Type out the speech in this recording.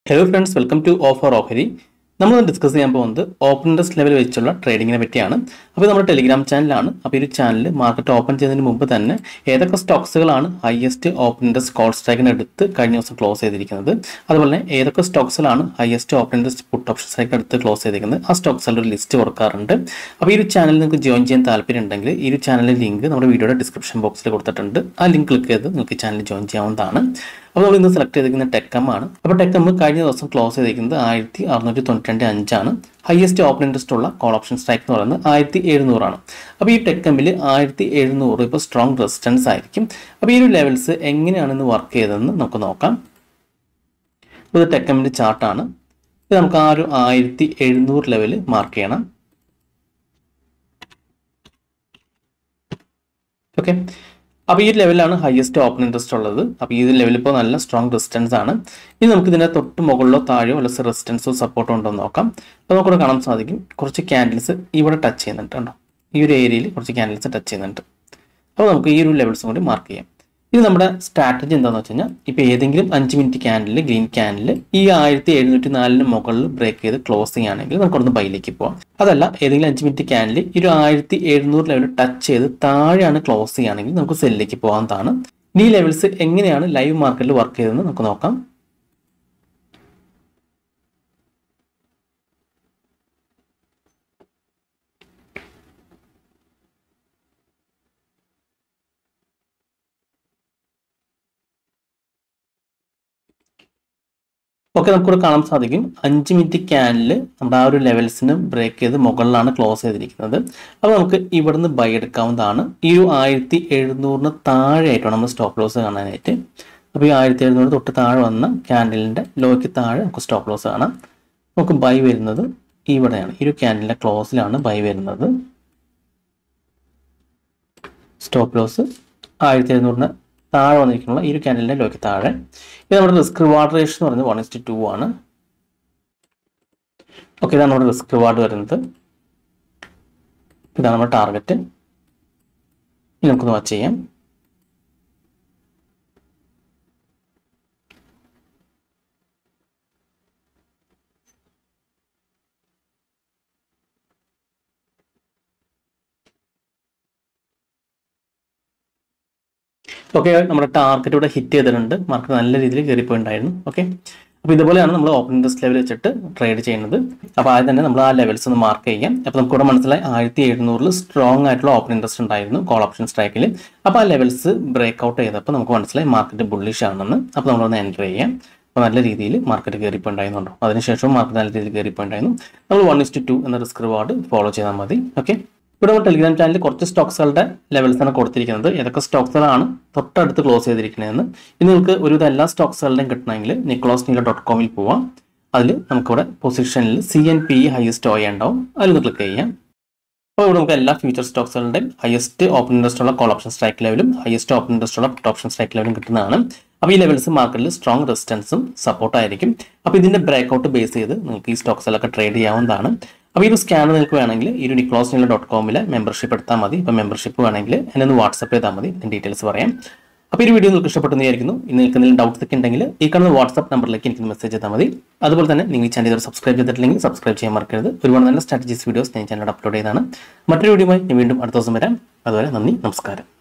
hello friends welcome to offer ഓഹരി നമ്മൾ discuss ചെയ്യാൻ പോകുന്നത് ഓപ്പൺ ഇൻട്രസ്റ്റ് ലെവൽ വെച്ചുള്ള ട്രേഡിങ്ങിനെ പറ്റിയാണ് അപ്പോൾ നമ്മുടെ ടെലിഗ്രാം ചാനലാണ് അപ്പോൾ ഈ ഒരു ചാനൽ മാർക്കറ്റ് ഓപ്പൺ ചെയ്യുന്നതിന് മുമ്പ് തന്നെ ഏതൊക്കെ സ്റ്റോക്സുകളാണ് ഹയസ്റ്റ് ഓപ്പൺ ഇൻട്രസ്റ്റ് കോൾ സ്ട്രൈക്കിന് എടുത്ത് കഴിഞ്ഞ ദിവസം ക്ലോസ് ചെയ്തിരിക്കുന്നത് അതുപോലെ തന്നെ ഏതൊക്കെ സ്റ്റോക്സിലാണ് highest open interest put option strike എടുത്ത് ക്ലോസ് ചെയ്തിരിക്കുന്നത് ആ സ്റ്റോക്സുകളുടെ ഒരു ലിസ്റ്റ് കൊടുക്കാറുണ്ട് അപ്പോൾ ഈ ഒരു ചാനൽ നിങ്ങൾക്ക് ജോയിൻ ചെയ്യാൻ താല്പര്യം ഉണ്ടെങ്കിൽ ഈ ഒരു ചാനലിൻ്റെ ലിങ്ക് നമ്മുടെ വീഡിയോയുടെ ഡിസ്ക്രിപ്ഷൻ ബോക്സിൽ കൊടുത്തിട്ടുണ്ട് ആ ലിങ്ക് ക്ലിക്ക് ചെയ്ത് നിങ്ങൾക്ക് ചാനൽ ജോയിൻ ചെയ്യാവുന്നതാണ് അപ്പോൾ നമ്മൾ ഇന്ന് സെലക്ട് ചെയ്തിരിക്കുന്ന ടെക്കം ആണ് അപ്പോൾ ടെക്കം കഴിഞ്ഞ ദിവസം ക്ലോസ് ചെയ്തിരിക്കുന്നത് ആയിരത്തി അറുന്നൂറ്റി തൊണ്ണൂറ്റി രണ്ട് അഞ്ചാണ് ഹയസ്റ്റ് ഓപ്പൺ ഇൻട്രസ്റ്റ് ഉള്ള കോൾ ഓപ്ഷൻ സ്ട്രൈക്ക് എന്ന് പറയുന്നത് ആയിരത്തി എഴുന്നൂറാണ് അപ്പോൾ ഈ ടെക്കമ്പിൽ ആയിരത്തി എഴുന്നൂറ് ഇപ്പോൾ സ്ട്രോങ് റെസിസ്റ്റൻസ് ആയിരിക്കും അപ്പോൾ ഈ ഒരു ലെവൽസ് എങ്ങനെയാണ് ഇന്ന് വർക്ക് ചെയ്തതെന്ന് നമുക്ക് നോക്കാം ഇത് ടെക്കമ്പിൻ്റെ ചാർട്ടാണ് ഇത് നമുക്ക് ആ ഒരു ആയിരത്തി എഴുന്നൂറ് ലെവൽ മാർക്ക് ചെയ്യണം ഓക്കെ അപ്പോൾ ഈ ലെവലാണ് ഹയസ്റ്റ് ഓപ്പൺ ഇൻട്രസ്റ്റ് ഉള്ളത് അപ്പോൾ ഈ ലെവൽ ഇപ്പോൾ നല്ല സ്ട്രോങ് റെസിസ്റ്റൻസ് ആണ് ഇനി നമുക്ക് ഇതിനെ തൊട്ട് മുകളിലോ താഴെയോ വല്ല റെസിസ്റ്റൻസോ സപ്പോർട്ടോ ഉണ്ടോ എന്ന് നോക്കാം അപ്പോൾ നമുക്കിവിടെ കാണാൻ സാധിക്കും കുറച്ച് ക്യാൻഡിൽസ് ഇവിടെ ടച്ച് ചെയ്യുന്നുണ്ട് കേട്ടോ ഈ ഒരു ഏരിയയിൽ കുറച്ച് ക്യാൻഡിൽസ് ടച്ച് ചെയ്യുന്നുണ്ട് അപ്പോൾ നമുക്ക് ഈ ഒരു ലെവൽസും കൂടി മാർക്ക് ചെയ്യാം ഇത് നമ്മുടെ സ്ട്രാറ്റജി എന്താണെന്ന് വെച്ച് കഴിഞ്ഞാൽ ഇപ്പോൾ ഏതെങ്കിലും അഞ്ച് മിനിറ്റ് ക്യാൻഡിൽ ഗ്രീൻ ക്യാൻഡിൽ ഈ ആയിരത്തി എഴുന്നൂറ്റി നാലിന് മുകളിൽ ബ്രേക്ക് ചെയ്ത് ക്ലോസ് ചെയ്യുകയാണെങ്കിൽ നമുക്കൊന്ന് ബൈയിലേക്ക് പോവാം അതല്ല ഏതെങ്കിലും അഞ്ച് മിനിറ്റ് ക്യാൻഡിൽ ഈ ഒരു ആയിരത്തി എഴുന്നൂറ് ലെവൽ ടച്ച് ചെയ്ത് താഴെയാണ് ക്ലോസ് ചെയ്യുകയാണെങ്കിൽ നമുക്ക് സെല്ലിലേക്ക് പോകാവുന്നതാണ് ഇനി ഈ ലെവൽസ് എങ്ങനെയാണ് ലൈവ് മാർക്കറ്റിൽ വർക്ക് ചെയ്തതെന്ന് നമുക്ക് നോക്കാം ഓക്കെ നമുക്കിവിടെ കാണാൻ സാധിക്കും അഞ്ച് മിനിറ്റ് ക്യാനിൽ നമ്മുടെ ആ ഒരു ലെവൽസിന് ബ്രേക്ക് ചെയ്ത് മുകളിലാണ് ക്ലോസ് ചെയ്തിരിക്കുന്നത് അപ്പോൾ നമുക്ക് ഇവിടുന്ന് ബൈ എടുക്കാവുന്നതാണ് ഈ ഒരു ആയിരത്തി എഴുന്നൂറിന് താഴെയായിട്ടാണ് നമ്മൾ സ്റ്റോപ്പ് ലോസ് കാണാനായിട്ട് അപ്പോൾ ഈ ആയിരത്തി എഴുന്നൂറ് തൊട്ട് താഴെ വന്ന ക്യാൻഡലിൻ്റെ ലോയ്ക്ക് താഴെ നമുക്ക് സ്റ്റോപ്പ് ലോസ് കാണാം നമുക്ക് ബൈ വരുന്നത് ഇവിടെയാണ് ഈ ഒരു ക്യാൻഡലിൻ്റെ ക്ലോസിലാണ് ബൈ വരുന്നത് സ്റ്റോപ്പ് ലോസ് ആയിരത്തി എഴുന്നൂറിന് താഴെ വന്നിരിക്കുന്ന ഈ ഒരു ക്യാൻഡലിൻ്റെ ലോയ്ക്ക് താഴെ ഇത് നമ്മുടെ റിസ്ക് റിവാർഡ് റേഷ്യോ എന്ന് പറയുന്നത് വൺ ഇസ്റ്റ് ടു ആണ് ഓക്കെ ഇതാണ് നമ്മുടെ റിസ്ക് റിവാർഡ് വരുന്നത് ഇതാണ് നമ്മുടെ ടാർഗറ്റ് ഇനി നമുക്കൊന്ന് വാച്ച് ചെയ്യാം ഓക്കെ നമ്മുടെ ടാർഗറ്റ് ഇവിടെ ഹിറ്റ് ചെയ്തിട്ടുണ്ട് മാർക്കറ്റ് നല്ല രീതിയിൽ കയറിപ്പോയിട്ടുണ്ടായിരുന്നു ഓക്കെ അപ്പോൾ ഇതുപോലെയാണ് നമ്മൾ ഓപ്പൺ ഇൻട്രസ്റ്റ് ലെവൽ വെച്ചിട്ട് ട്രേഡ് ചെയ്യുന്നത് അപ്പോൾ ആദ്യം തന്നെ നമ്മൾ ആ ലെവൽസ് ഒന്ന് മാർക്ക് ചെയ്യാം അപ്പോൾ നമുക്ക് ഇവിടെ മനസ്സിലായി ആയിരത്തി എഴുന്നൂറിൽ സ്ട്രോങ് ആയിട്ടുള്ള ഓപ്പൺ ഇൻട്രസ്റ്റ് ഉണ്ടായിരുന്നു കോൾ ഓപ്ഷൻ സ്ട്രൈക്കിൽ അപ്പോൾ ആ ലെവൽസ് ബ്രേക്ക് ഔട്ട് ചെയ്തപ്പോൾ നമുക്ക് മനസ്സിലായി മാർക്കറ്റ് ബുള്ളിഷ് ആണെന്ന് അപ്പോൾ നമ്മളൊന്ന് എൻ്റർ ചെയ്യാം അപ്പോൾ നല്ല രീതിയിൽ മാർക്കറ്റ് കയറിപ്പോയിട്ടുണ്ടായിരുന്നുണ്ടോ അതിനുശേഷം മാർക്കറ്റ് നല്ല രീതിയിൽ കയറിപ്പോയിട്ടുണ്ടായിരുന്നു നമ്മൾ വൺ ഇസ്റ്റ് ടു എന്ന റിസ്ക് റിവാർഡ് ഫോളോ ചെയ്താൽ മതി ഓക്കെ ഇവിടെ നമ്മൾ ടെലിഗ്രാം ചാനലിൽ കുറച്ച് സ്റ്റോക്സുകളുടെ ലെവൽസ് ആണ് കൊടുത്തിരിക്കുന്നത് ഏതൊക്കെ സ്റ്റോക്സുകളാണ് തൊട്ടടുത്ത് ക്ലോസ് ചെയ്തിരിക്കുന്നതെന്ന് ഇനി നിങ്ങൾക്ക് ഒരുവിധം എല്ലാ സ്റ്റോക്സുകളുടെയും കിട്ടണമെങ്കിൽ നിക്ലോസ് നീല ഡോട്ട് കോമിൽ പോവാം അതിൽ നമുക്കിവിടെ പൊസിഷനിൽ സി എൻ പി ഹയസ്റ്റ് ഓയ ഉണ്ടാവും അതിലൊന്ന് ക്ലിക്ക് ചെയ്യാം അപ്പോൾ ഇവിടെ നമുക്ക് എല്ലാ ഫ്യൂച്ചർ സ്റ്റോക്സുകളുടെയും ഹയസ്റ്റ് ഓപ്പൺ ഇൻട്രസ്റ്റ് ഉള്ള കോൾ ഓപ്ഷൻ സ്ട്രൈക്ക് ലെവലും ഹയസ്റ്റ് ഓപ്പൺ ഇൻട്രസ്റ്റ് ഉള്ള പുട്ട് ഓപ്ഷൻ സ്ട്രൈക്ക് ലെവലും കിട്ടുന്നതാണ് അപ്പോൾ ഈ ലെവൽസ് മാർക്കറ്റിൽ സ്ട്രോങ് റെസിസ്റ്റൻസും സപ്പോർട്ടായിരിക്കും അപ്പോൾ ഇതിൻ്റെ ബ്രേക്ക് ഔട്ട് ബേസ് ചെയ്ത് നിങ്ങൾക്ക് ഈ സ്റ്റോക്സിലൊക്കെ ട്രേഡ് ചെയ്യാവുന്നതാണ് അപ്പോൾ ഈ ഒരു സ്കാനർ നിങ്ങൾക്ക് വേണമെങ്കിൽ ഈ ഒരു നിക്ലോസ് നീല ഡോട്ട് കോമിൽ മെമ്പർഷിപ്പ് എടുത്താൽ മതി ഇപ്പോൾ മെമ്പർഷിപ്പ് വേണമെങ്കിൽ എന്നെ ഒന്ന് വാട്സപ്പ് ചെയ്താൽ മതി ഇതിൻ്റെ ഡീറ്റെയിൽസ് പറയാം അപ്പോൾ ഈ ഒരു വീഡിയോ നിങ്ങൾക്ക് ഇഷ്ടപ്പെട്ടെന്ന് വിചാരിക്കുന്നു ഇനി നിങ്ങൾക്ക് എന്തെങ്കിലും ഡൗട്ട്സ് ഒക്കെ ഉണ്ടെങ്കിൽ ഈ കാണുന്ന വാട്സ്ആപ്പ് നമ്പറിലേക്ക് എനിക്ക് മെസ്സേജ് ചെയ്താൽ മതി അതുപോലെ തന്നെ നിങ്ങൾ ഈ ചാനൽ ഇതുവരെ സബ്സ്ക്രൈബ് ചെയ്തിട്ടില്ലെങ്കിൽ സബ്സ്ക്രൈബ് ചെയ്യാൻ മറക്കരുത് ഒരുപാട് നല്ല സ്ട്രാറ്റജീസ് വീഡിയോസ് ഞാൻ ചാനലിൽ അപ്ലോഡ് ചെയ്താണ് മറ്റൊരു വീഡിയോയുമായി ഞാൻ വീണ്ടും അടുത്ത ദിവസം വരാം അതുവരെ നന്ദി നമസ്കാരം